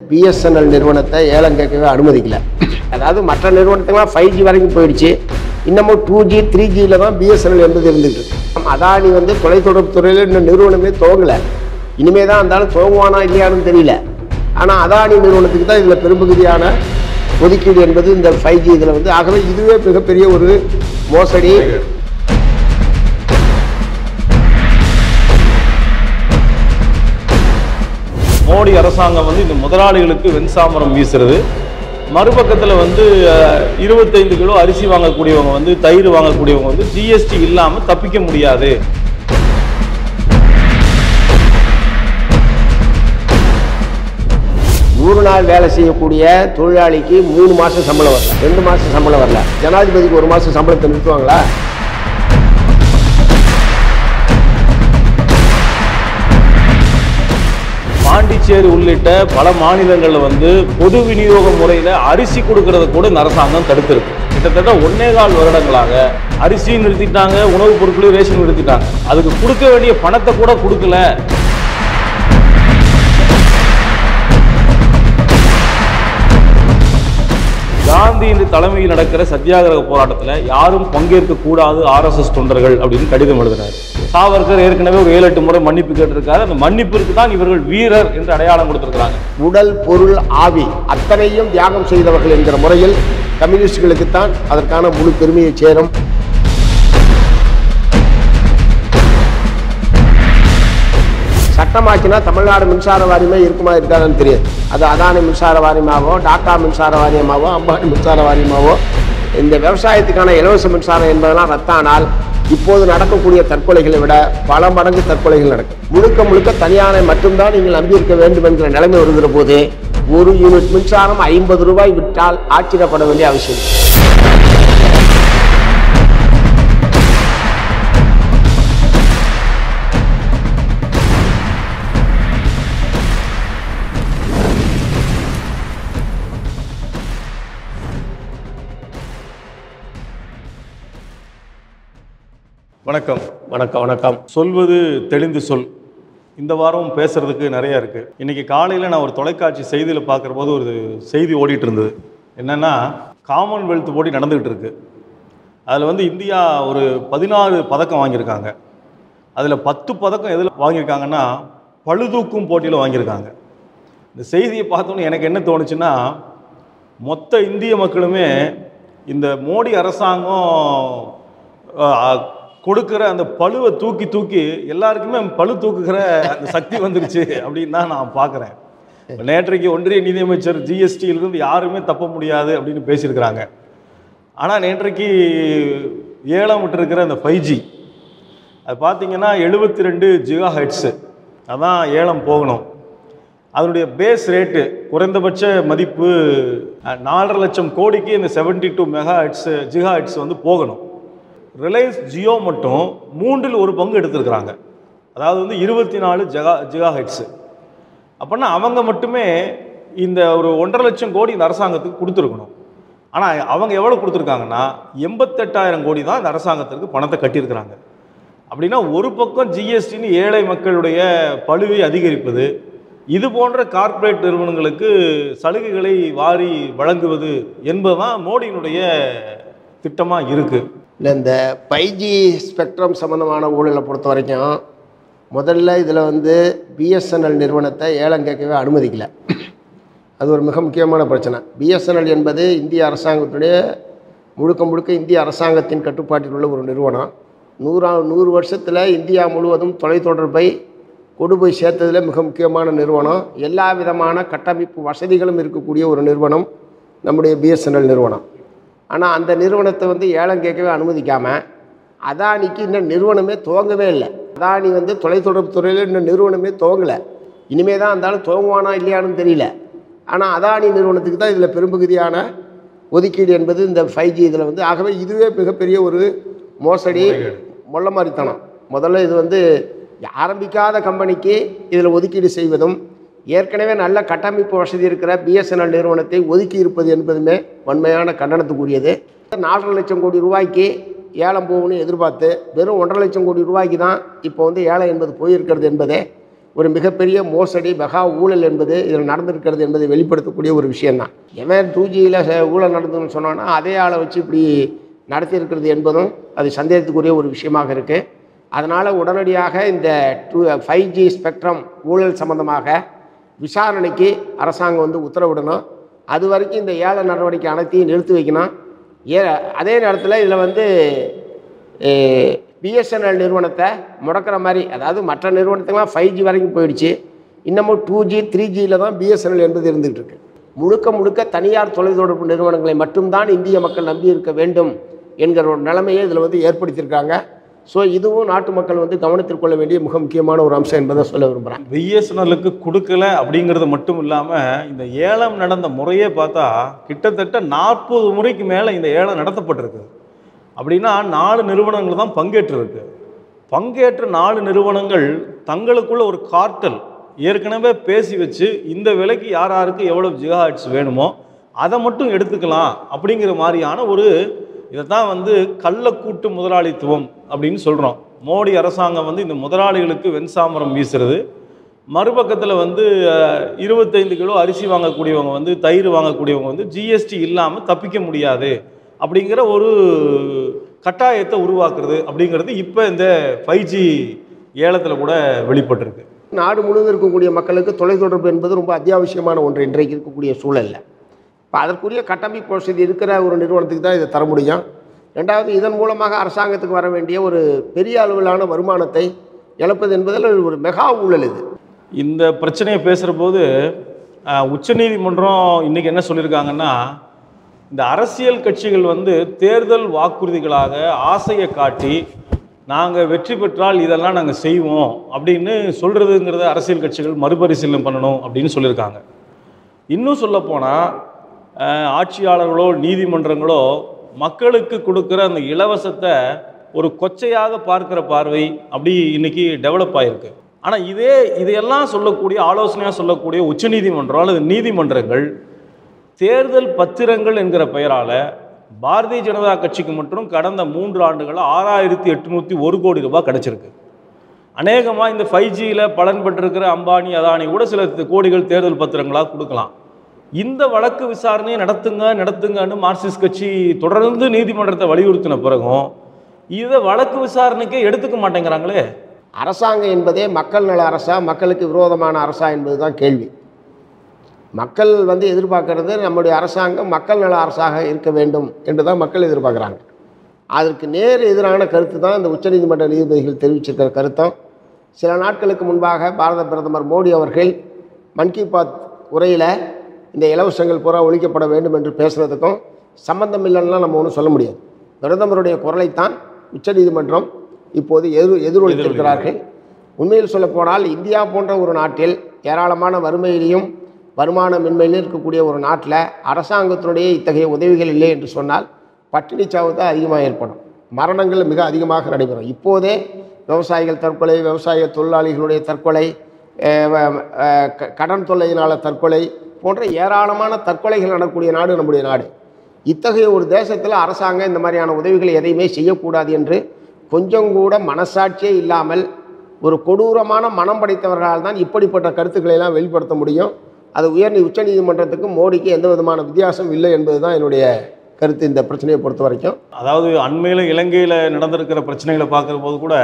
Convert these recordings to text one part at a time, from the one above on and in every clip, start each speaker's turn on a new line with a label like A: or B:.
A: BSNL நிறுவனத்தை ஏலம் கேட்கவே அனுமதிக்கல அதாவது மற்ற நிறுவனத்துக்கெல்லாம் ஃபைவ் ஜி வரைக்கும் போயிடுச்சு இன்னமும் டூ ஜி த்ரீ ஜியில் தான் பிஎஸ்என்எல் என்பது இருந்துகிட்டு இருக்கு அதானி வந்து தொலைத்தொடர்பு துறையில் இன்னும் நிறுவனமே துவங்கலை இனிமே தான் இருந்தாலும் துவங்குவானா இல்லையான்னு தெரியல ஆனால் அதானி நிறுவனத்துக்கு தான் இதில் பெரும்பகுதியான ஒதுக்கீடு என்பது இந்த ஃபைவ் ஜி இதில் வந்து ஆகவே இதுவே மிகப்பெரிய ஒரு மோசடி
B: மோடி அரசாங்கம் வந்து இந்த முதலாளிகளுக்கு வெண்சாமரம் வீசுறது மறுபக்கத்தில் வந்து அஹ், 25 கிலோ அரிசி வாங்கக்கூடியவங்க வந்து தயிர் வாங்கக்கூடியவங்க வந்து ஜிஎஸ்டி இல்லாமல் தப்பிக்க முடியாது
A: நூறு நாள் வேலை செய்யக்கூடிய தொழிலாளிக்கு மூணு மாதம் சம்பளம் வரல ரெண்டு மாதம் சம்பளம் வரல ஜனாதிபதிக்கு ஒரு மாதம் சம்பளத்தை நிறுத்துவாங்களா
B: பாண்டிச்சேரி உள்ளிட்ட பல மாநிலங்களில் வந்து பொது விநியோக முறையில் அரிசி கொடுக்கறத கூட இந்த அரசாங்கம் தடுத்திருக்கு கிட்டத்தட்ட ஒன்னே கால் வருடங்களாக அரிசியும் நிறுத்திட்டாங்க உணவுப் பொருட்களையும் ரேஷன் நிறுத்திட்டாங்க அதுக்கு கொடுக்க வேண்டிய பணத்தை கூட கொடுக்கல காந்தி இன்று தலைமையில் நடக்கிற சத்தியாகிரக போராட்டத்தில் யாரும் பங்கேற்க கூடாது ஆர்எஸ்எஸ் தொண்டர்கள் அப்படின்னு கடிதம் எழுதினார் சாவர்கர் ஏற்கனவே ஒரு ஏழு எட்டு முறை மன்னிப்பு கேட்டிருக்காரு அந்த மன்னிப்பிற்கு தான் இவர்கள் வீரர் என்று அடையாளம் கொடுத்திருக்கிறாங்க
A: உடல் பொருள் ஆவி அத்தனையும் தியாகம் செய்தவர்கள் என்கிற முறையில் கம்யூனிஸ்டுகளுக்குத்தான் அதற்கான முழு பெருமையை சேரும் சட்டமாக்கினா தமிழ்நாடு மின்சார வாரியமே இருக்குமா இருக்காதுன்னு தெரியாது அது அதானி மின்சார வாரியமாவோ டாடா மின்சார வாரியமாவோ அம்பானி மின்சார வாரியமாவோ இந்த விவசாயத்துக்கான இலவச மின்சாரம் என்பதெல்லாம் ரத்தானால் இப்போது நடக்கக்கூடிய தற்கொலைகளை விட பல மடங்கு தற்கொலைகள் நடக்கும் முழுக்க முழுக்க தனியாரை மட்டும்தான் நீங்கள் நம்பியிருக்க வேண்டும் என்கிற நிலைமை வருகிற போது ஒரு யூனிட் மின்சாரம் ஐம்பது ரூபாய் விட்டால் ஆச்சரியப்பட வேண்டிய அவசியம் இல்லை.
B: வணக்கம்
A: வணக்கம் வணக்கம்
B: சொல்வது தெளிந்து சொல் இந்த வாரம் பேசுறதுக்கு நிறைய இருக்கு இன்னைக்கு காலையில் நான் ஒரு தொலைக்காட்சி செய்தியில் பார்க்குற போது ஒரு செய்தி ஓடிட்டு இருந்தது என்னன்னா காமன்வெல்த் போட்டி நடந்துகிட்டு இருக்கு அதில் வந்து இந்தியா ஒரு பதினாறு பதக்கம் வாங்கியிருக்காங்க அதில் பத்து பதக்கம் எதில் வாங்கியிருக்காங்கன்னா பளுதூக்கும் போட்டியில் வாங்கியிருக்காங்க இந்த செய்தியை பார்த்தோன்னே எனக்கு என்ன தோணுச்சுன்னா மொத்த இந்திய மக்களுமே இந்த மோடி அரசாங்கம் அஹ், கொடுக்கிற அந்த பழுவை தூக்கி தூக்கி எல்லாருக்குமே பழு தூக்குகிற அந்த சக்தி வந்துருச்சு அப்படின்னு தான் நான் பார்க்குறேன் நேற்றைக்கு ஒன்றிய நிதியமைச்சர் ஜிஎஸ்டியிலிருந்து யாருமே தப்ப முடியாது அப்படின்னு பேசியிருக்கிறாங்க ஆனால் நேற்றைக்கு ஏலம் விட்டுருக்கிற அந்த ஃபைவ் ஜி அது பார்த்தீங்கன்னா எழுபத்தி ரெண்டு ஜிகா ஹெட்ஸு அதான் ஏலம் போகணும் அதனுடைய பேஸ் ரேட்டு குறைந்தபட்ச மதிப்பு அஹ், நாலரை லட்சம் கோடிக்கு இந்த seventy two mega hertz giga hertz வந்து போகணும் ரிலையன்ஸ் ஜியோ மட்டும் மூன்றில் ஒரு பங்கு எடுத்திருக்கிறாங்க அதாவது வந்து இருபத்தி நாலு ஜெகா ஜிகா ஹெட்ஸு அப்படின்னா அவங்க மட்டுமே இந்த ஒரு ஒன்றரை லட்சம் கோடி இந்த அரசாங்கத்துக்கு கொடுத்துருக்கணும் ஆனால் அவங்க எவ்வளோ கொடுத்துருக்காங்கன்னா எண்பத்தெட்டாயிரம் கோடி தான் இந்த அரசாங்கத்திற்கு பணத்தை கட்டியிருக்கிறாங்க அப்படின்னா ஒரு பக்கம் ஜிஎஸ்டின்னு ஏழை மக்களுடைய பழுவை அதிகரிப்பது இது போன்ற கார்ப்பரேட் நிறுவனங்களுக்கு சலுகைகளை வாரி வழங்குவது என்பதுதான் மோடியினுடைய திட்டமாக இருக்குது
A: இல்லை இந்த ஃபைவ் ஜி ஸ்பெக்ட்ரம் சம்மந்தமான ஊழலை பொறுத்த வரைக்கும் முதல்ல இதில் வந்து பிஎஸ்என்எல் நிறுவனத்தை ஏலம் கேட்கவே அனுமதிக்கல அது ஒரு மிக முக்கியமான பிரச்சனை பிஎஸ்என்எல் என்பது இந்திய அரசாங்கத்துடைய முழுக்க முழுக்க இந்திய அரசாங்கத்தின் கட்டுப்பாட்டில் உள்ள ஒரு நிறுவனம் நூறா நூறு வருஷத்தில் இந்தியா முழுவதும் தொலைத்தொடர்பை கொண்டு போய் சேர்த்ததில் மிக முக்கியமான நிறுவனம் எல்லா விதமான கட்டமைப்பு வசதிகளும் இருக்கக்கூடிய ஒரு நிறுவனம் நம்முடைய பிஎஸ்என்எல் நிறுவனம் ஆனால் அந்த நிறுவனத்தை வந்து ஏலம் கேட்கவே அனுமதிக்காமல் அதானிக்கு இன்னும் நிறுவனமே துவங்கவே இல்லை அதானி வந்து தொலைத்தொடர்பு துறையில் இன்னும் நிறுவனமே துவங்கலை இனிமே தான் இருந்தாலும் துவங்குவானா இல்லையான்னு தெரியல ஆனால் அதானி நிறுவனத்துக்கு தான் இதில் பெரும்பகுதியான ஒதுக்கீடு என்பது இந்த ஃபைவ் ஜி இதில் வந்து ஆகவே இதுவே மிகப்பெரிய ஒரு மோசடி மொள்ள மாதிரித்தனம் முதல்ல இது வந்து ஆரம்பிக்காத கம்பெனிக்கு இதில் ஒதுக்கீடு செய்வதும் ஏற்கனவே நல்ல கட்டமைப்பு வசதி இருக்கிற பிஎஸ்என்எல் நிறுவனத்தை ஒதுக்கி இருப்பது என்பதுமே வன்மையான கண்டனத்துக்குரியது நாலரை லட்சம் கோடி ரூபாய்க்கு ஏலம் போகணும்னு எதிர்பார்த்து வெறும் ஒன்றரை லட்சம் கோடி ரூபாய்க்கு தான் இப்போ வந்து ஏலம் என்பது போயிருக்கிறது என்பதே ஒரு மிகப்பெரிய மோசடி மெகா ஊழல் என்பது இதில் நடந்திருக்கிறது என்பதை வெளிப்படுத்தக்கூடிய ஒரு விஷயம்தான் எவன் டூ ஜியில் ஊழல் நடந்ததுன்னு சொன்னான்னா அதே ஆளை வச்சு இப்படி நடத்தியிருக்கிறது என்பதும் அது சந்தேகத்துக்குரிய ஒரு விஷயமாக இருக்குது அதனால் உடனடியாக இந்த டூ ஃபைவ் ஜி ஸ்பெக்ட்ரம் ஊழல் சம்பந்தமாக விசாரணைக்கு அரசாங்கம் வந்து உத்தரவிடணும் அது வரைக்கும் இந்த ஏல நடவடிக்கை அனைத்தையும் நிறுத்தி வைக்கணும் ஏ அதே நேரத்தில் இதில் வந்து பிஎஸ்என்எல் நிறுவனத்தை முடக்கிற மாதிரி அதாவது மற்ற நிறுவனத்துக்கெல்லாம் ஃபைவ் ஜி வரைக்கும் போயிடுச்சு இன்னமும் டூ ஜி த்ரீ ஜியில் தான் பிஎஸ்என்எல் என்பது இருந்துகிட்டு இருக்கு முழுக்க முழுக்க தனியார் தொலைத்தொடர்பு நிறுவனங்களை மட்டும்தான் இந்திய மக்கள் நம்பி இருக்க வேண்டும் என்கிற ஒரு நிலைமையை இதில் வந்து ஏற்படுத்தியிருக்காங்க ஸோ இதுவும் நாட்டு மக்கள் வந்து கவனத்தில் கொள்ள வேண்டிய மிக முக்கியமான ஒரு அம்சம் என்பதை சொல்ல விரும்புகிறேன்
B: பிஎஸ்என்எல்லுக்கு கொடுக்கல அப்படிங்கிறது மட்டும் இல்லாமல் இந்த ஏலம் நடந்த முறையே பார்த்தா கிட்டத்தட்ட நாற்பது முறைக்கு மேலே இந்த ஏலம் நடத்தப்பட்டிருக்கு அப்படின்னா நாலு நிறுவனங்கள் தான் பங்கேற்றிருக்கு பங்கேற்ற நாலு நிறுவனங்கள் தங்களுக்குள்ள ஒரு கார்ட்டல் ஏற்கனவே பேசி வச்சு இந்த விலைக்கு யார் யாருக்கு எவ்வளோ ஜிகாஹெட்ஸ் வேணுமோ அதை மட்டும் எடுத்துக்கலாம் அப்படிங்கிற மாதிரியான ஒரு இதை தான் வந்து கள்ளக்கூட்டு முதலாளித்துவம் அப்படின்னு சொல்கிறோம் மோடி அரசாங்கம் வந்து இந்த முதலாளிகளுக்கு வெண்சாமரம் வீசுறது மறுபக்கத்தில் வந்து அஹ், இருபத்தைந்து கிலோ அரிசி வாங்கக்கூடியவங்க வந்து தயிர் வாங்கக்கூடியவங்க வந்து ஜிஎஸ்டி இல்லாமல் தப்பிக்க முடியாது அப்படிங்கிற ஒரு கட்டாயத்தை உருவாக்குறது அப்படிங்கிறது இப்போ இந்த ஃபைவ் ஜி ஏலத்தில் கூட வெளிப்பட்டிருக்கு
A: நாடு முழுவதும் இருக்கக்கூடிய மக்களுக்கு தொலைத்தொடர்பு என்பது ரொம்ப அத்தியாவசியமான ஒன்று இன்றைக்கு இருக்கக்கூடிய சூழலில் இப்போ அதற்குரிய கட்டமைப்பு வசதி இருக்கிற ஒரு நிறுவனத்துக்கு தான் இதை தர முடியும் ரெண்டாவது இதன் மூலமாக அரசாங்கத்துக்கு வர வேண்டிய ஒரு பெரிய அளவிலான வருமானத்தை இழப்பது என்பதில் ஒரு மெகா ஊழல் இது
B: இந்த பிரச்சனையை பேசுகிற போது அஹ், உச்சநீதிமன்றம் இன்றைக்கி என்ன சொல்லியிருக்காங்கன்னா இந்த அரசியல் கட்சிகள் வந்து தேர்தல் வாக்குறுதிகளாக ஆசையை காட்டி நாங்கள் வெற்றி பெற்றால் இதெல்லாம் நாங்கள் செய்வோம் அப்படின்னு சொல்கிறதுங்கிறத அரசியல் கட்சிகள் மறுபரிசீலனை பண்ணணும் அப்படின்னு சொல்லியிருக்காங்க இன்னும் சொல்லப்போனால் ஆட்சியாளர்களோ நீதிமன்றங்களோ மக்களுக்கு கொடுக்குற அந்த இலவசத்தை ஒரு கொச்சையாக பார்க்குற பார்வை அப்படி இன்னைக்கு டெவலப் ஆகிருக்கு ஆனால் இதே இதையெல்லாம் சொல்லக்கூடிய ஆலோசனையாக சொல்லக்கூடிய உச்சநீதிமன்றம் அல்லது நீதிமன்றங்கள் தேர்தல் பத்திரங்கள் என்கிற பெயரால் பாரதிய ஜனதா கட்சிக்கு மட்டும் கடந்த மூன்று ஆண்டுகளில் ஆறாயிரத்தி எட்நூற்றி ஒரு கோடி ரூபாய் கிடைச்சிருக்கு அநேகமாக இந்த ஃபைவ் ஜியில் பலன் பெற்றிருக்கிற அம்பானி அதானி கூட சில தி- கோடிகள் தேர்தல் பத்திரங்களாக கொடுக்கலாம் இந்த வழக்கு விசாரணையை நடத்துங்க நடத்துங்கன்னு மார்க்சிஸ்ட் கட்சி தொடர்ந்து நீதிமன்றத்தை வலியுறுத்தின பிறகும் இதை வழக்கு விசாரணைக்கே எடுத்துக்க மாட்டேங்கிறாங்களே
A: அரசாங்கம் என்பதே மக்கள் நல அரசா மக்களுக்கு விரோதமான அரசா என்பது தான் கேள்வி மக்கள் வந்து எதிர்பார்க்கறது நம்முடைய அரசாங்கம் மக்கள் நல அரசாக இருக்க வேண்டும் என்று தான் மக்கள் எதிர்பார்க்குறாங்க அதற்கு நேர் எதிரான கருத்து தான் இந்த உச்சநீதிமன்ற நீதிபதிகள் தெரிவிச்சிருக்கிற கருத்தம் சில நாட்களுக்கு முன்பாக பாரத பிரதமர் மோடி அவர்கள் மன் கி பாத் உரையில் இந்த இலவசங்கள் பூரா ஒழிக்கப்பட வேண்டும் என்று பேசுகிறதுக்கும் சம்பந்தம் இல்லைன்னா நம்ம ஒன்றும் சொல்ல முடியாது பிரதமருடைய குரலைத்தான் உச்சநீதிமன்றம் இப்போது எதிர் எதிரொலித்திருக்கிறார்கள் உண்மையில் சொல்லப்போனால் இந்தியா போன்ற ஒரு நாட்டில் ஏராளமான வறுமையிலையும் வருமானமின்மையிலும் இருக்கக்கூடிய ஒரு நாட்டில் அரசாங்கத்தினுடைய இத்தகைய உதவிகள் இல்லை என்று சொன்னால் பட்டினி சாவு தான் அதிகமாக ஏற்படும் மரணங்கள் மிக அதிகமாக நடைபெறும் இப்போதே விவசாயிகள் தற்கொலை விவசாய தொழிலாளிகளுடைய தற்கொலை அஹ் வ- அஹ் க- கடன் தொல்லையினால் தற்கொலை போன்ற ஏராளமான தற்கொலைகள் நடக்கக்கூடிய நாடு நம்முடைய நாடு இத்தகைய ஒரு தேசத்தில் அரசாங்கம் இந்த மாதிரியான உதவிகளை எதையுமே செய்யக்கூடாது என்று கொஞ்சம் கூட மனசாட்சியே இல்லாமல் ஒரு கொடூரமான மனம் படைத்தவர்களால் தான் இப்படிப்பட்ட கருத்துக்களை எல்லாம் வெளிப்படுத்த முடியும் அது உயர் உச்சநீதிமன்றத்துக்கும் மோடிக்கு எந்த விதமான வித்தியாசம் இல்லை என்பது தான் என்னுடைய கருத்து இந்த பிரச்சனையை பொறுத்த வரைக்கும்
B: அதாவது அண்மையில் இலங்கையில் நடந்திருக்கிற பிரச்சனைகளை பார்க்குற போது கூட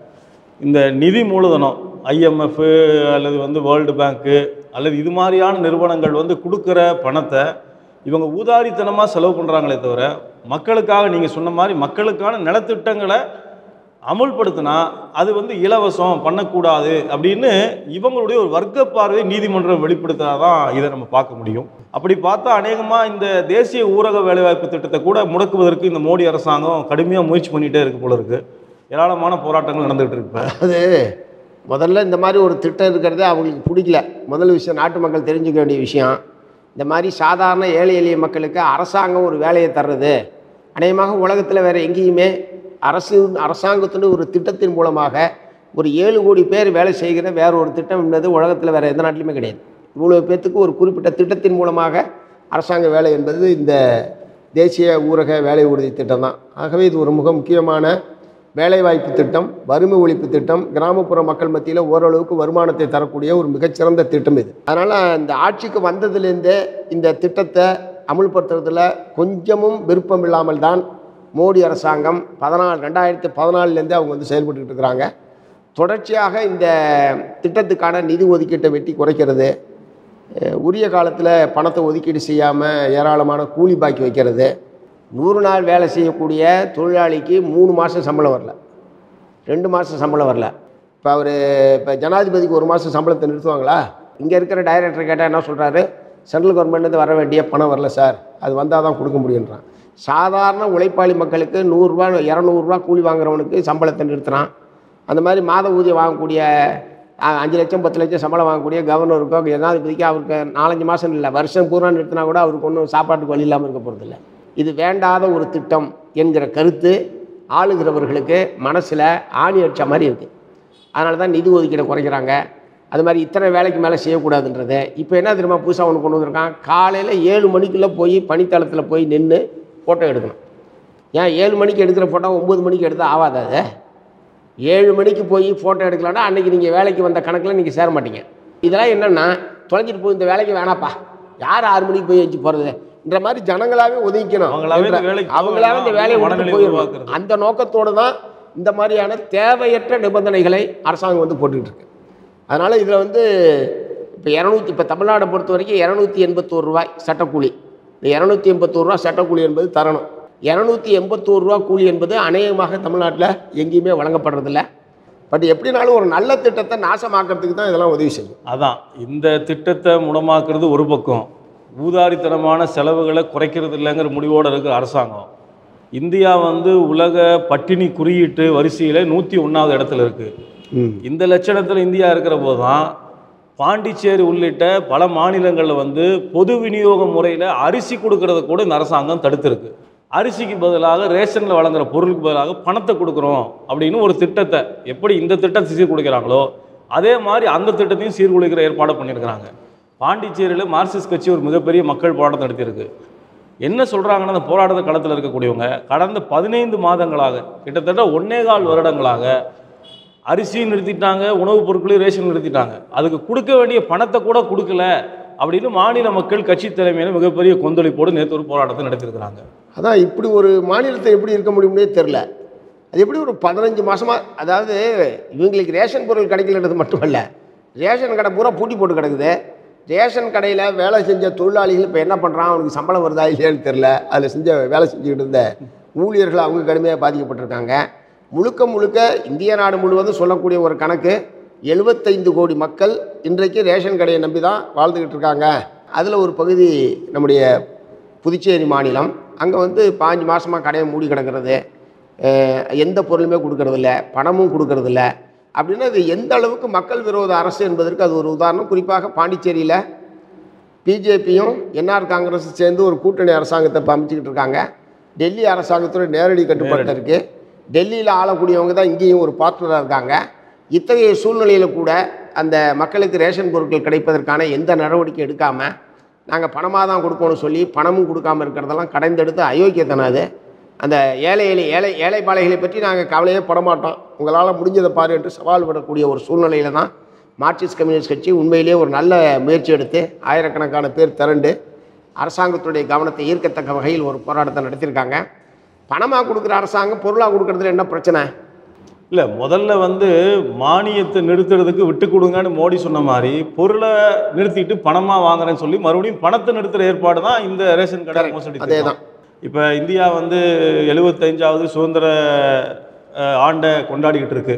B: இந்த நிதி மூலதனம் ஐஎம்எஃப் அல்லது வந்து வேர்ல்டு பேங்க்கு அல்லது இது மாதிரியான நிறுவனங்கள் வந்து கொடுக்குற பணத்தை இவங்க ஊதாரித்தனமாக செலவு பண்ணுறாங்களே தவிர மக்களுக்காக நீங்கள் சொன்ன மாதிரி மக்களுக்கான நலத்திட்டங்களை அமுல்படுத்தினா அது வந்து இலவசம் பண்ணக்கூடாது அப்படின்னு இவங்களுடைய ஒரு வர்க்க பார்வை நீதிமன்றம் வெளிப்படுத்தினாதான் இதை நம்ம பார்க்க முடியும் அப்படி பார்த்தா அநேகமாக இந்த தேசிய ஊரக வேலைவாய்ப்பு திட்டத்தை கூட முடக்குவதற்கு இந்த மோடி அரசாங்கம் கடுமையாக முயற்சி பண்ணிகிட்டே இருக்கு போல இருக்கு ஏராளமான போராட்டங்கள் நடந்துகிட்டு இருக்கு இப்ப.
A: அது முதல்ல இந்த மாதிரி ஒரு திட்டம் இருக்கிறதே அவங்களுக்கு பிடிக்கல முதல் விஷயம் நாட்டு மக்கள் தெரிஞ்சுக்க வேண்டிய விஷயம் இந்த மாதிரி சாதாரண ஏழை எளிய மக்களுக்கு அரசாங்கம் ஒரு வேலையை தர்றது அநேகமாக உலகத்தில் வேறு எங்கேயுமே அரசு அரசாங்கத்தின் ஒரு திட்டத்தின் மூலமாக ஒரு ஏழு கோடி பேர் வேலை செய்கிற வேற ஒரு திட்டம் என்பது உலகத்தில் வேறு எந்த நாட்டிலுமே கிடையாது இவ்வளோ பேர்த்துக்கு ஒரு குறிப்பிட்ட திட்டத்தின் மூலமாக அரசாங்க வேலை என்பது இந்த தேசிய ஊரக வேலை உறுதி திட்டம் தான் ஆகவே இது ஒரு மிக முக்கியமான வேலைவாய்ப்பு திட்டம் வறுமை ஒழிப்பு திட்டம் கிராமப்புற மக்கள் மத்தியில் ஓரளவுக்கு வருமானத்தை தரக்கூடிய ஒரு மிகச்சிறந்த திட்டம் இது அதனால் இந்த ஆட்சிக்கு வந்ததுலேருந்தே இந்த திட்டத்தை அமுல்படுத்துறதுல கொஞ்சமும் விருப்பம் இல்லாமல் தான் மோடி அரசாங்கம் பதினாலு ரெண்டாயிரத்தி பதினாலுலேருந்தே அவங்க வந்து செயல்பட்டுக்கிட்டு இருக்கிறாங்க தொடர்ச்சியாக இந்த திட்டத்துக்கான நிதி ஒதுக்கீட்டை வெட்டி குறைக்கிறது அஹ் உரிய காலத்தில் பணத்தை ஒதுக்கீடு செய்யாமல் ஏராளமான கூலி பாக்கி வைக்கிறது நூறு நாள் வேலை செய்யக்கூடிய தொழிலாளிக்கு மூணு மாதம் சம்பளம் வரல ரெண்டு மாதம் சம்பளம் வரல இப்போ அவர் இப்போ ஜனாதிபதிக்கு ஒரு மாதம் சம்பளத்தை நிறுத்துவாங்களா இங்கே இருக்கிற டைரக்டர் கேட்டால் என்ன சொல்கிறாரு சென்ட்ரல் கவர்மெண்ட்லேருந்து வர வேண்டிய பணம் வரல சார் அது வந்தால் தான் கொடுக்க முடியுன்றான் சாதாரண உழைப்பாளி மக்களுக்கு நூறுரூவா இரநூறுவா கூலி வாங்குறவனுக்கு சம்பளத்தை நிறுத்துறான் அந்த மாதிரி மாத ஊதியம் வாங்கக்கூடிய அ, அஞ்சு லட்சம் பத்து லட்சம் சம்பளம் வாங்கக்கூடிய கவர்னருக்கோ ஜனாதிபதிக்கு அவருக்கு நாலஞ்சு மாதம் இல்லை வருஷம் பூரா நிறுத்தினா கூட அவருக்கு ஒன்றும் சாப்பாட்டுக்கு வழி இல்லாமல் இருக்க போகிறதில்ல இது வேண்டாத ஒரு திட்டம் என்கிற கருத்து ஆளுகிறவர்களுக்கு மனசில் ஆணி அடிச்ச மாதிரி இருக்குது அதனால தான் நிதி ஒதுக்கீடை குறைக்கிறாங்க அது மாதிரி இத்தனை வேலைக்கு மேலே செய்யக்கூடாதுன்றது இப்போ என்ன தெரியுமா புதுசாக ஒன்று கொண்டு வந்திருக்கான் காலையில் ஏழு மணிக்குள்ளே போய் பனித்தளத்தில் போய் நின்று ஃபோட்டோ எடுக்கணும் ஏன் ஏழு மணிக்கு எடுக்கிற ஃபோட்டோ ஒம்பது மணிக்கு எடுத்தால் ஆகாதா அது ஏழு மணிக்கு போய் ஃபோட்டோ எடுக்கலாம்னா அன்றைக்கி நீங்கள் வேலைக்கு வந்த கணக்கில் நீங்கள் சேர மாட்டீங்க இதெல்லாம் என்னென்னா தொலைஞ்சிட்டு போய் இந்த வேலைக்கு வேணாப்பா யார் ஆறு மணிக்கு போய் வச்சு போகிறதுன்ற மாதிரி ஜனங்களாவே ஒதுங்கிக்கணும்
B: அவங்களாவே இந்த
A: என்ற-
B: வேலைக்கு போக
A: அவங்களாவே இந்த
B: வேணாம்,
A: வேலையை விட்டு
B: மனநிலையை
A: போயிடணும்
B: உருவாக்குறது.
A: அந்த நோக்கத்தோடு தான் இந்த மாதிரியான தேவையற்ற நிபந்தனைகளை அரசாங்கம் வந்து போட்டுக்கிட்டு இருக்கு அதனால் இதில் வந்து இப்போ இரநூத்தி இப்போ தமிழ்நாடை பொறுத்த வரைக்கும் இரநூத்தி எண்பத்தோரு ரூபாய் சட்டக்கூலி இந்த இரநூத்தி எண்பத்தோரு ரூபா சட்டக்கூலி என்பது தரணும் இரநூத்தி எண்பத்தோரு ரூபா கூலி என்பது அநேகமாக தமிழ்நாட்டில் எங்கேயுமே வழங்கப்படுறதில்ல பட் எப்படினாலும் ஒரு நல்ல திட்டத்தை நாசமாக்கிறதுக்கு தான் இதெல்லாம் உதவி செய்யும்
B: அதான் இந்த திட்டத்தை முடமாக்குறது ஒரு பக்கம் ஊதாரித்தனமான செலவுகளை குறைக்கிறது இல்லைங்கிற முடிவோடு இருக்கிற அரசாங்கம் இந்தியா வந்து உலக பட்டினி குறியீட்டு வரிசையில் நூற்றி ஒன்றாவது இடத்துல இருக்குது இந்த லட்சணத்தில் இந்தியா இருக்கிற போது தான் பாண்டிச்சேரி உள்ளிட்ட பல மாநிலங்களில் வந்து பொது விநியோக முறையில் அரிசி கொடுக்கறத கூட இந்த அரசாங்கம் தடுத்திருக்கு அரிசிக்கு பதிலாக ரேஷனில் வழங்குற பொருளுக்கு பதிலாக பணத்தை கொடுக்குறோம் அப்படின்னு ஒரு திட்டத்தை எப்படி இந்த திட்டத்தை சீர்குலைக்கிறாங்களோ அதே மாதிரி அந்த திட்டத்தையும் சீர்குலைக்கிற ஏற்பாடு பண்ணியிருக்கிறாங்க பாண்டிச்சேரியில் மார்க்சிஸ்ட் கட்சி ஒரு மிகப்பெரிய மக்கள் போராட்டம் நடத்தியிருக்கு என்ன சொல்கிறாங்கன்னா அந்த போராட்ட களத்தில் இருக்கக்கூடியவங்க கடந்த பதினைந்து மாதங்களாக கிட்டத்தட்ட ஒன்னே கால் வருடங்களாக அரிசியும் நிறுத்திட்டாங்க உணவுப் பொருட்களையும் ரேஷன் நிறுத்திட்டாங்க அதுக்கு கொடுக்க வேண்டிய பணத்தை கூட கொடுக்கல அப்படின்னு மாநில மக்கள் கட்சி தலைமையில் மிகப்பெரிய கொந்தளிப்போடு நேற்று ஒரு போராட்டத்தை நடத்தியிருக்கிறாங்க
A: அதான் இப்படி ஒரு மாநிலத்தை எப்படி இருக்க முடியும்னே தெரில அது எப்படி ஒரு பதினஞ்சு மாதமாக அதாவது இவங்களுக்கு ரேஷன் பொருள் கிடைக்கலன்றது மட்டுமல்ல ரேஷன் கடை பூரா பூட்டி போட்டு கிடக்குது ரேஷன் கடையில் வேலை செஞ்ச தொழிலாளிகள் இப்போ என்ன பண்ணுறான் அவனுக்கு சம்பளம் வருதா இல்லையான்னு தெரில அதில் செஞ்ச வேலை செஞ்சுக்கிட்டு இருந்த ஊழியர்கள் அவங்க கடுமையாக பாதிக்கப்பட்டிருக்காங்க முழுக்க முழுக்க இந்திய நாடு முழுவதும் சொல்லக்கூடிய ஒரு கணக்கு எழுபத்தைந்து கோடி மக்கள் இன்றைக்கு ரேஷன் கடையை நம்பி தான் வாழ்ந்துக்கிட்டு இருக்காங்க அதில் ஒரு பகுதி நம்முடைய புதுச்சேரி மாநிலம் அங்கே வந்து பாஞ்சு மாதமாக கடையை மூடி கிடக்கிறது அஹ் எந்த பொருளுமே கொடுக்கறதில்ல பணமும் கொடுக்கறதில்ல அப்படின்னா இது எந்த அளவுக்கு மக்கள் விரோத அரசு என்பதற்கு அது ஒரு உதாரணம் குறிப்பாக பாண்டிச்சேரியில் பிஜேபியும் என்ஆர் காங்கிரஸ் சேர்ந்து ஒரு கூட்டணி அரசாங்கத்தை இப்போ அமைச்சிக்கிட்டு இருக்காங்க டெல்லி அரசாங்கத்தோட நேரடி கட்டுப்பாட்டில் இருக்குது டெல்லியில் ஆளக்கூடியவங்க தான் இங்கேயும் ஒரு பார்ட்னராக இருக்காங்க இத்தகைய சூழ்நிலையில் கூட அந்த மக்களுக்கு ரேஷன் பொருட்கள் கிடைப்பதற்கான எந்த நடவடிக்கை எடுக்காமல் நாங்கள் பணமாக தான் கொடுப்போம்னு சொல்லி பணமும் கொடுக்காம இருக்கிறதெல்லாம் கடைந்தெடுத்து அயோக்கியத்தனம் அது அந்த ஏழை ஏழை ஏழை ஏழை பாளைகளை பற்றி நாங்கள் கவலையே பட மாட்டோம் உங்களால் முடிஞ்சதை பாரு என்று சவால் விடக்கூடிய ஒரு சூழ்நிலையில் தான் மார்க்சிஸ்ட் கம்யூனிஸ்ட் கட்சி உண்மையிலேயே ஒரு நல்ல முயற்சி எடுத்து ஆயிரக்கணக்கான பேர் திரண்டு அரசாங்கத்துடைய கவனத்தை ஈர்க்கத்தக்க வகையில் ஒரு போராட்டத்தை நடத்தியிருக்காங்க பணமாக கொடுக்குற அரசாங்கம் பொருளாக கொடுக்கறதுல என்ன பிரச்சனை
B: இல்லை முதல்ல வந்து மானியத்தை நிறுத்துறதுக்கு விட்டு கொடுங்கன்னு மோடி சொன்ன மாதிரி பொருளை நிறுத்திட்டு பணமாக வாங்குறேன்னு சொல்லி மறுபடியும் பணத்தை நிறுத்துற ஏற்பாடு தான் இந்த ரேஷன் கடை
A: Correct.
B: மோசடி
A: அதே
B: திட்டம்.
A: தான்
B: இப்போ இந்தியா வந்து எழுபத்தஞ்சாவது சுதந்திர அஹ், ஆண்டை கொண்டாடிக்கிட்டு இருக்கு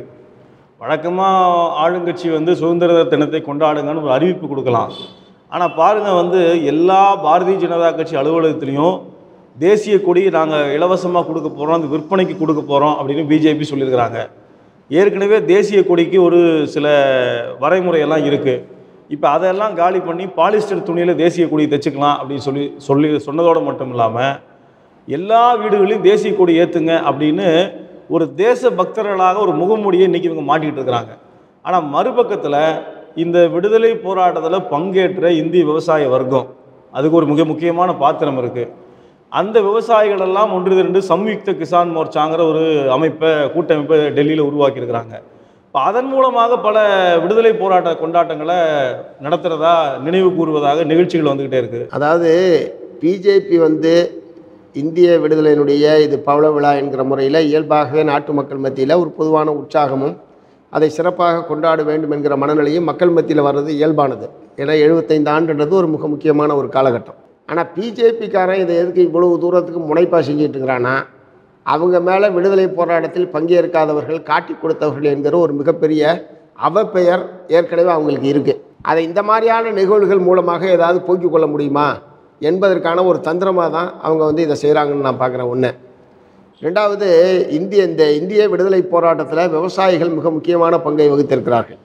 B: வழக்கமாக ஆளுங்கட்சி வந்து சுதந்திர தினத்தை கொண்டாடுங்கன்னு ஒரு அறிவிப்பு கொடுக்கலாம் ஆனால் பாருங்கள் வந்து எல்லா பாரதிய ஜனதா கட்சி அலுவலகத்துலேயும் தேசிய கொடி நாங்கள் இலவசமாக கொடுக்க போகிறோம் அந்த விற்பனைக்கு கொடுக்க போகிறோம் அப்படின்னு பிஜேபி சொல்லியிருக்கிறாங்க ஏற்கனவே தேசிய கொடிக்கு ஒரு சில வரைமுறையெல்லாம் இருக்குது இப்போ அதெல்லாம் காலி பண்ணி பாலிஸ்டர் துணியில் தேசிய கொடி தைச்சுக்கலாம் அப்படின்னு சொல்லி சொல்லி சொன்னதோடு மட்டும் இல்லாமல் எல்லா வீடுகளையும் தேசிய கொடி ஏற்றுங்க அப்படின்னு ஒரு தேச பக்தர்களாக ஒரு முகமூடியை இன்றைக்கி இவங்க மாட்டிகிட்டு இருக்கிறாங்க ஆனால் மறுபக்கத்தில் இந்த விடுதலை போராட்டத்தில் பங்கேற்ற இந்திய விவசாய வர்க்கம் அதுக்கு ஒரு மிக முக்கியமான பாத்திரம் இருக்குது அந்த விவசாயிகள் எல்லாம் ஒன்று திரண்டு சம்யுக்த கிசான் மோர்ச்சாங்கிற ஒரு அமைப்பை கூட்டமைப்பை டெல்லியில் உருவாக்கியிருக்கிறாங்க இப்போ அதன் மூலமாக பல விடுதலை போராட்ட கொண்டாட்டங்களை நடத்துகிறதா நினைவு கூறுவதாக நிகழ்ச்சிகள் வந்துக்கிட்டே இருக்குது
A: அதாவது பிஜேபி வந்து இந்திய விடுதலையினுடைய இது பவள விழா என்கிற முறையில் இயல்பாகவே நாட்டு மக்கள் மத்தியில் ஒரு பொதுவான உற்சாகமும் அதை சிறப்பாக கொண்டாட வேண்டும் என்கிற மனநிலையும் மக்கள் மத்தியில் வர்றது இயல்பானது ஏன்னா எழுபத்தைந்து ஆண்டுன்றது ஒரு மிக முக்கியமான ஒரு காலகட்டம் ஆனால் பிஜேபிக்காரன் இதை எதுக்கு இவ்வளவு தூரத்துக்கு முனைப்பாக செஞ்சுட்டு இருக்கிறான்னா அவங்க மேலே விடுதலை போராட்டத்தில் பங்கேற்காதவர்கள் காட்டி கொடுத்தவர்கள் என்கிற ஒரு மிகப்பெரிய அவப்பெயர் ஏற்கனவே அவங்களுக்கு இருக்குது அதை இந்த மாதிரியான நிகழ்வுகள் மூலமாக ஏதாவது போக்கிக் கொள்ள முடியுமா என்பதற்கான ஒரு தந்திரமாக தான் அவங்க வந்து இதை செய்கிறாங்கன்னு நான் பார்க்குறேன் ஒன்று ரெண்டாவது இந்திய இந்த இந்திய விடுதலை போராட்டத்தில் விவசாயிகள் மிக முக்கியமான பங்கை வகித்திருக்கிறார்கள்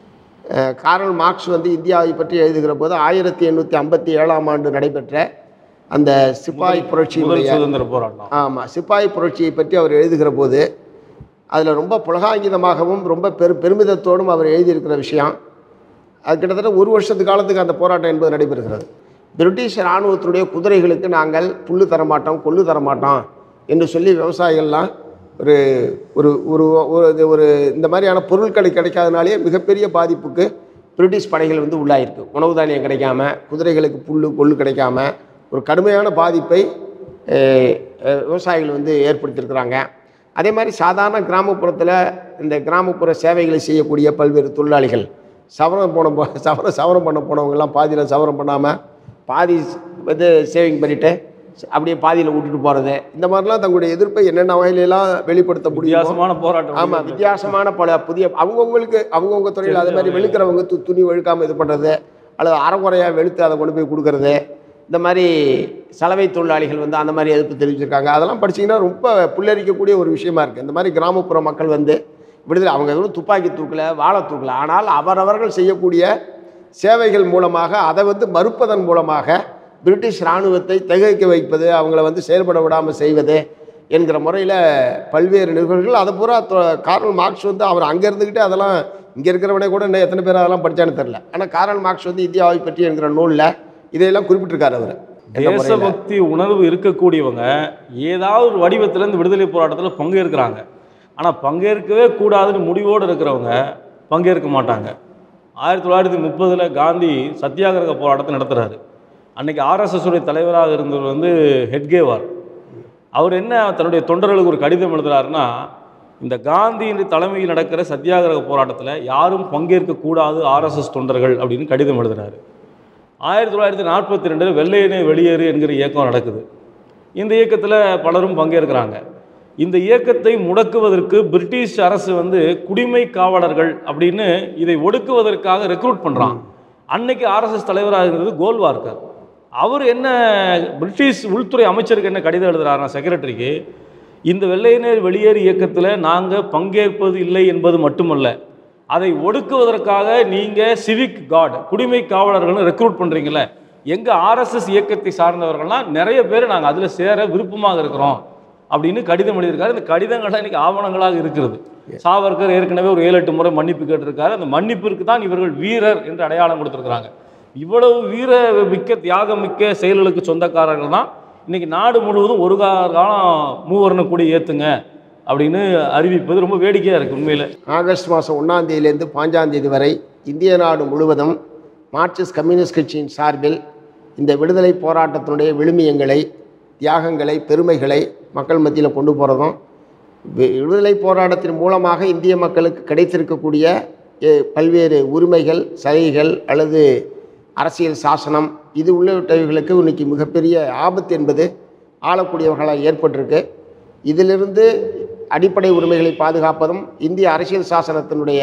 A: அஹ் காரல் மார்க்ஸ் வந்து இந்தியாவை பற்றி எழுதுகிற போது ஆயிரத்தி எண்ணூற்றி ஐம்பத்தி ஏழாம் ஆண்டு நடைபெற்ற அந்த சிப்பாய்
B: முதல்
A: புரட்சியினுடைய
B: சுதந்திர போராட்டம்
A: ஆமாம் சிப்பாய் புரட்சியை பற்றி அவர் எழுதுகிற போது அதில் ரொம்ப புலகாங்கிதமாகவும் ரொம்ப பெரு பெருமிதத்தோடும் அவர் எழுதியிருக்கிற விஷயம் அது கிட்டத்தட்ட ஒரு வருஷத்து காலத்துக்கு அந்த போராட்டம் என்பது நடைபெறுகிறது பிரிட்டிஷ் இராணுவத்தினுடைய குதிரைகளுக்கு நாங்கள் புல்லு தரமாட்டோம் கொள்ளு தரமாட்டோம் என்று சொல்லி விவசாயிகள்லாம் ஒரு ஒரு ஒரு ஒரு இது ஒரு இந்த மாதிரியான பொருட்கள் கிடைக்காதனாலேயே மிகப்பெரிய பாதிப்புக்கு பிரிட்டிஷ் படைகள் வந்து உள்ளாயிருக்கு உணவு தானியம் கிடைக்காம குதிரைகளுக்கு புல்லு கொள்ளு கிடைக்காம ஒரு கடுமையான பாதிப்பை அஹ், அஹ், விவசாயிகள் வந்து ஏற்படுத்தியிருக்கிறாங்க அதே மாதிரி சாதாரண கிராமப்புறத்தில் இந்த கிராமப்புற சேவைகளை செய்யக்கூடிய பல்வேறு தொழிலாளிகள் சவரம் போன போ சவரம் சவரம் பண்ண போனவங்கெல்லாம் பாதியில் சவரம் பண்ணாமல் பாதி வந்து சேவிங் பண்ணிவிட்டு அப்படியே பாதியில் விட்டுட்டு போகிறது இந்த மாதிரிலாம் தங்களுடைய எதிர்ப்பை என்னென்ன வகையிலெல்லாம் வெளிப்படுத்த முடியுமோ
B: வித்தியாசமான போராட்டம்
A: ஆமாம் வித்தியாசமான பல புதிய அவங்கவுங்களுக்கு அவங்கவுங்க துறையில் அது மாதிரி வெளுக்கிறவங்க து துணி வெளுக்காமல் இது பண்ணுறது அல்லது அறகுறையாக வெளுத்து அதை கொண்டு போய் கொடுக்கறது இந்த மாதிரி சலவை தொழிலாளிகள் வந்து அந்த மாதிரி எதிர்ப்பு தெரிவிச்சிருக்காங்க அதெல்லாம் படிச்சீங்கன்னா ரொம்ப புல்லரிக்கக்கூடிய ஒரு விஷயமா இருக்குது இந்த மாதிரி கிராமப்புற மக்கள் வந்து விடுதலை அவங்க எதுவும் துப்பாக்கி தூக்கல வாழை தூக்கல ஆனால் அவரவர்கள் செய்யக்கூடிய சேவைகள் மூலமாக அதை வந்து மறுப்பதன் மூலமாக பிரிட்டிஷ் இராணுவத்தை திகைக்க வைப்பது அவங்கள வந்து செயல்பட விடாமல் செய்வது என்கிற முறையில் பல்வேறு நிகழ்வுகள் அதை பூரா தொ- கார்ல் மார்க்ஸ் வந்து அவர் அங்கே இருந்துக்கிட்டு அதெல்லாம் இங்கே இருக்கிறவனே கூட இன்னும் எத்தனை பேர் அதெல்லாம் படித்தான்னு தெரில ஆனால் கார்ல் மார்க்ஸ் வந்து இந்தியாவை பற்றி என்கிற நூலில் இதையெல்லாம் குறிப்பிட்டிருக்காரு அவர் எந்த முறையில?
B: தேசபக்தி உணர்வு இருக்கக்கூடியவங்க ஏதாவது ஒரு வடிவத்தில் இந்த விடுதலை போராட்டத்தில் பங்கேற்கிறாங்க ஆனால் பங்கேற்கவே கூடாதுன்னு முடிவோடு இருக்கிறவங்க பங்கேற்க மாட்டாங்க ஆயிரத்தி தொள்ளாயிரத்தி முப்பதில் காந்தி சத்தியாகிரக போராட்டத்தை நடத்துகிறாரு அன்னைக்கு RSS உடைய தலைவராக இருந்தவர் வந்து ஹெட்கேவார் அவர் என்ன தன்னுடைய தொண்டர்களுக்கு ஒரு கடிதம் எழுதுறாருன்னா இந்த காந்தியின் தலைமையில் நடக்கிற சத்தியாகிரக போராட்டத்தில் யாரும் பங்கேற்கக்கூடாது ஆர்எஸ்எஸ் தொண்டர்கள் அப்படின்னு கடிதம் எழுதுறாரு ஆயிரத்தி தொள்ளாயிரத்தி நாற்பத்தி ரெண்டில் வெள்ளையனே வெளியேறு என்கிற இயக்கம் நடக்குது இந்த இயக்கத்தில் பலரும் பங்கேற்கிறாங்க இந்த இயக்கத்தை முடக்குவதற்கு பிரிட்டிஷ் அரசு வந்து குடிமை காவலர்கள் அப்படின்னு இதை ஒடுக்குவதற்காக ரெக்ரூட் பண்ணுறான் அன்னைக்கு ஆர்எஸ்எஸ் தலைவராக இருந்தது கோல்வார்கர் அவர் என்ன பிரிட்டிஷ் உள்துறை அமைச்சருக்கு என்ன கடிதம் எழுதுறாருன்னா செக்ரட்டரிக்கு இந்த வெள்ளையனர் வெளியேறு இயக்கத்தில் நாங்கள் பங்கேற்பது இல்லை என்பது மட்டுமல்ல அதை ஒடுக்குவதற்காக நீங்கள் சிவிக் கார்டு குடிமை காவலர்கள்னு ரெக்ரூட் பண்ணுறீங்களே எங்கள் ஆர்எஸ்எஸ் இயக்கத்தை சார்ந்தவர்கள்லாம் நிறைய பேர் நாங்கள் அதில் சேர விருப்பமாக இருக்கிறோம் அப்படின்னு கடிதம் எழுதியிருக்காரு இந்த கடிதங்கள்லாம் இன்னைக்கு ஆவணங்களாக இருக்கிறது சாவர்கர் ஏற்கனவே ஒரு ஏழு எட்டு முறை மன்னிப்பு கேட்டிருக்காரு அந்த மன்னிப்பிற்கு தான் இவர்கள் வீரர் என்று அடையாளம் கொடுத்துருக்குறாங்க இவ்வளவு வீர மிக்க தியாகம் மிக்க செயல்களுக்கு சொந்தக்காரர்கள் தான் இன்னைக்கு நாடு முழுவதும் ஒரு கா- காலம் மூவர்ண கொடி ஏற்றுங்க அப்படின்னு அறிவிப்பது ரொம்ப வேடிக்கையாக இருக்குது உண்மையில்
A: ஆகஸ்ட் மாதம் ஒன்றாம் தேதியிலேருந்து பாஞ்சாம் தேதி வரை இந்திய நாடு முழுவதும் மார்க்சிஸ்ட் கம்யூனிஸ்ட் கட்சியின் சார்பில் இந்த விடுதலை போராட்டத்தினுடைய விழுமியங்களை தியாகங்களை பெருமைகளை மக்கள் மத்தியில் கொண்டு போகிறதும் வி- விடுதலை போராட்டத்தின் மூலமாக இந்திய மக்களுக்கு கிடைத்திருக்கக்கூடிய எ, பல்வேறு உரிமைகள் சலுகைகள் அல்லது அரசியல் சாசனம் இது உள்ளிட்டவைகளுக்கு இன்னைக்கு மிகப்பெரிய ஆபத்து என்பது ஆளக்கூடியவர்களாக ஏற்பட்டிருக்கு இதிலிருந்து அடிப்படை உரிமைகளை பாதுகாப்பதும் இந்திய அரசியல் சாசனத்தினுடைய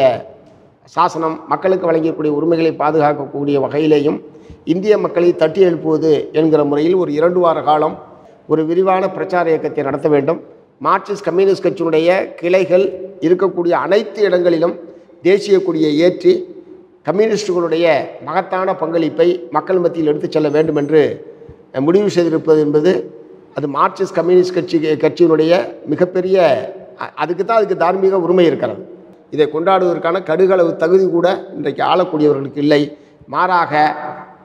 A: சாசனம் மக்களுக்கு வழங்கக்கூடிய உரிமைகளை பாதுகாக்கக்கூடிய வகையிலேயும் இந்திய மக்களை தட்டி எழுப்புவது என்கிற முறையில் ஒரு இரண்டு வார காலம் ஒரு விரிவான பிரச்சார இயக்கத்தை நடத்த வேண்டும் மார்க்சிஸ்ட் கம்யூனிஸ்ட் கட்சியினுடைய கிளைகள் இருக்கக்கூடிய அனைத்து இடங்களிலும் தேசிய கொடியை ஏற்றி கம்யூனிஸ்டுகளுடைய மகத்தான பங்களிப்பை மக்கள் மத்தியில் எடுத்துச் செல்ல வேண்டும் என்று அஹ், முடிவு செய்திருப்பது என்பது அது மார்க்சிஸ்ட் கம்யூனிஸ்ட் கட்சி கட்சியினுடைய மிகப்பெரிய அ- அதுக்கு தான் அதுக்கு தார்மீக உரிமை இருக்கிறது இதை கொண்டாடுவதற்கான கடுகளவு தகுதி கூட இன்றைக்கு ஆளக்கூடியவர்களுக்கு இல்லை மாறாக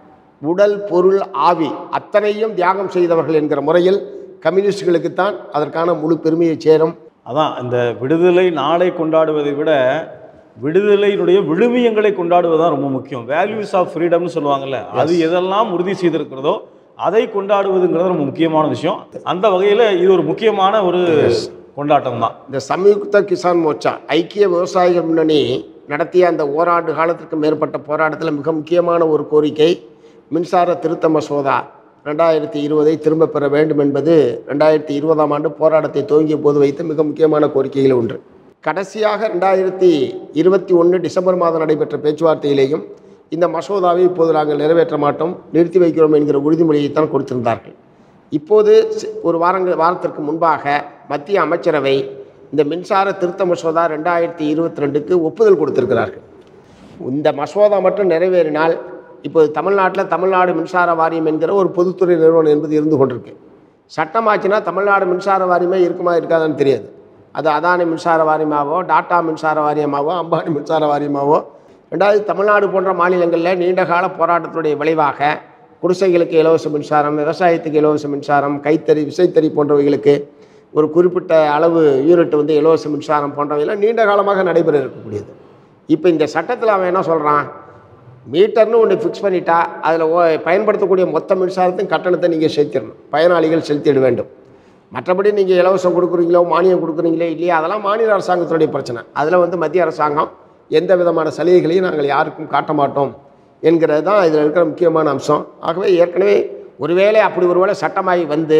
A: உடல் பொருள் ஆவி அத்தனையும் தியாகம் செய்தவர்கள் என்கிற முறையில் கம்யூனிஸ்டுகளுக்குத்தான் அதற்கான முழு பெருமையை சேரும்
B: அதான் இந்த விடுதலை நாளை கொண்டாடுவதை விட விடுதலையினுடைய விழுமியங்களை கொண்டாடுவது தான் ரொம்ப முக்கியம் வேல்யூஸ் ஆஃப் ஃப்ரீடம்னு சொல்லுவாங்கல்ல அது எதெல்லாம் உறுதி செய்திருக்கிறதோ அதை கொண்டாடுவதுங்கிறது ரொம்ப முக்கியமான விஷயம் அந்த வகையில் இது ஒரு முக்கியமான ஒரு கொண்டாட்டம் தான்
A: இந்த சம்யுக்த கிசான் மோர்ச்சா ஐக்கிய விவசாயிகள் முன்னணி நடத்திய அந்த ஓராண்டு காலத்திற்கு மேற்பட்ட போராட்டத்தில் மிக முக்கியமான ஒரு கோரிக்கை மின்சார திருத்த மசோதா ரெண்டாயிரத்தி இருபதை திரும்பப் பெற வேண்டும் என்பது ரெண்டாயிரத்தி இருபதாம் ஆண்டு போராட்டத்தை துவங்கிய போது வைத்த மிக முக்கியமான கோரிக்கைகள் ஒன்று கடைசியாக ரெண்டாயிரத்தி இருபத்தி ஒன்று டிசம்பர் மாதம் நடைபெற்ற பேச்சுவார்த்தையிலேயும் இந்த மசோதாவை இப்போது நாங்கள் நிறைவேற்ற மாட்டோம் நிறுத்தி வைக்கிறோம் என்கிற உறுதிமொழியைத்தான் கொடுத்திருந்தார்கள் இப்போது சி- ஒரு வாரங்கள் வாரத்திற்கு முன்பாக மத்திய அமைச்சரவை இந்த மின்சார திருத்த மசோதா ரெண்டாயிரத்தி இருபத்தி ரெண்டுக்கு ஒப்புதல் கொடுத்திருக்கிறார்கள் இந்த மசோதா மட்டும் நிறைவேறினால் இப்போது தமிழ்நாட்டில் தமிழ்நாடு மின்சார வாரியம் என்கிற ஒரு பொதுத்துறை நிறுவனம் என்பது இருந்து கொண்டிருக்கு சட்டமாச்சுன்னா தமிழ்நாடு மின்சார வாரியமே இருக்குமா இருக்காதான்னு தெரியாது அது அதானி மின்சார வாரியமாவோ டாடா மின்சார வாரியமாவோ அம்பானி மின்சார வாரியமாவோ ரெண்டாவது தமிழ்நாடு போன்ற மாநிலங்களில் நீண்டகால போராட்டத்துடைய விளைவாக குடிசைகளுக்கு இலவச மின்சாரம் விவசாயத்துக்கு இலவச மின்சாரம் கைத்தறி விசைத்தறி போன்றவைகளுக்கு ஒரு குறிப்பிட்ட அளவு யூனிட் வந்து இலவச மின்சாரம் போன்றவையெல்லாம் நீண்ட காலமாக நடைபெற இருக்கக்கூடியது இப்போ இந்த சட்டத்தில் அவன் என்ன சொல்கிறான் மீட்டர்னு ஒன்று ஃபிக்ஸ் பண்ணிட்டா அதில் ஓ பயன்படுத்தக்கூடிய மொத்த மின்சாரத்தின் கட்டணத்தை நீங்கள் செலுத்திடணும் பயனாளிகள் செலுத்திட வேண்டும் மற்றபடி நீங்கள் இலவசம் கொடுக்குறீங்களோ மானியம் கொடுக்குறீங்களோ இல்லையா அதெல்லாம் மாநில அரசாங்கத்துடைய பிரச்சனை அதில் வந்து மத்திய அரசாங்கம் எந்த விதமான சலுகைகளையும் நாங்கள் யாருக்கும் காட்ட மாட்டோம் என்கிறது தான் இதில் இருக்கிற முக்கியமான அம்சம் ஆகவே ஏற்கனவே ஒருவேளை அப்படி ஒருவேளை சட்டமாகி வந்து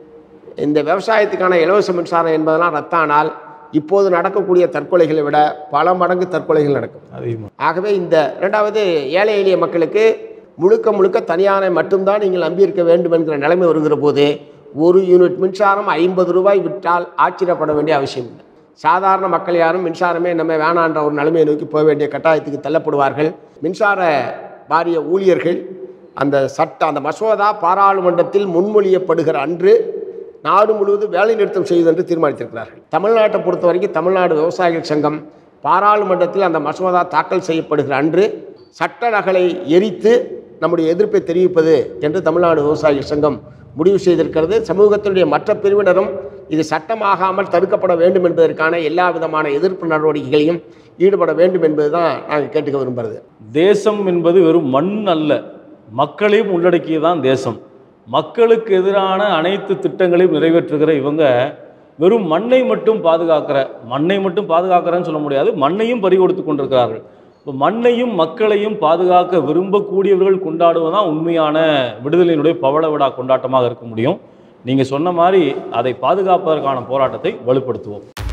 A: இந்த விவசாயத்துக்கான இலவச மின்சாரம் என்பதெல்லாம் ரத்தானால் இப்போது நடக்கக்கூடிய தற்கொலைகளை விட பல மடங்கு தற்கொலைகள் நடக்கும்
B: அதிகமாக
A: ஆகவே இந்த இரண்டாவது ஏழை எளிய மக்களுக்கு முழுக்க முழுக்க தனியாரை மட்டும்தான் நீங்கள் நம்பியிருக்க வேண்டும் என்கிற நிலைமை வருகிற போது ஒரு யூனிட் மின்சாரம் ஐம்பது ரூபாய் விட்டால் ஆச்சரியப்பட வேண்டிய அவசியம் இல்லை சாதாரண மக்கள் யாரும் மின்சாரமே நம்ம வேணான்ற ஒரு நிலைமையை நோக்கி போக வேண்டிய கட்டாயத்துக்கு தள்ளப்படுவார்கள் மின்சார வாரிய ஊழியர்கள் அந்த சட்ட அந்த மசோதா பாராளுமன்றத்தில் முன்மொழியப்படுகிற அன்று நாடு முழுவதும் வேலை நிறுத்தம் செய்வது என்று தீர்மானித்திருக்கிறார்கள் தமிழ்நாட்டை பொறுத்த வரைக்கும் தமிழ்நாடு விவசாயிகள் சங்கம் பாராளுமன்றத்தில் அந்த மசோதா தாக்கல் செய்யப்படுகிற அன்று சட்ட நகலை எரித்து நம்முடைய எதிர்ப்பை தெரிவிப்பது என்று தமிழ்நாடு விவசாயிகள் சங்கம் முடிவு செய்திருக்கிறது சமூகத்தினுடைய மற்ற பிரிவினரும் இது சட்டமாகாமல் தடுக்கப்பட வேண்டும் என்பதற்கான எல்லா விதமான எதிர்ப்பு நடவடிக்கைகளையும் ஈடுபட வேண்டும் என்பதுதான் நாங்கள் கேட்டுக்க விரும்புகிறது
B: தேசம் என்பது வெறும் மண் அல்ல மக்களையும் உள்ளடக்கியதான் தேசம் மக்களுக்கு எதிரான அனைத்து திட்டங்களையும் நிறைவேற்றுகிற இவங்க வெறும் மண்ணை மட்டும் பாதுகாக்கிற மண்ணை மட்டும் பாதுகாக்கிறேன்னு சொல்ல முடியாது மண்ணையும் பறிகொடுத்து கொண்டிருக்கிறார்கள் இப்போ மண்ணையும் மக்களையும் பாதுகாக்க விரும்பக்கூடியவர்கள் கொண்டாடுவதுதான் உண்மையான விடுதலையினுடைய பவள விழா கொண்டாட்டமாக இருக்க முடியும் நீங்கள் சொன்ன மாதிரி அதை பாதுகாப்பதற்கான போராட்டத்தை வலுப்படுத்துவோம்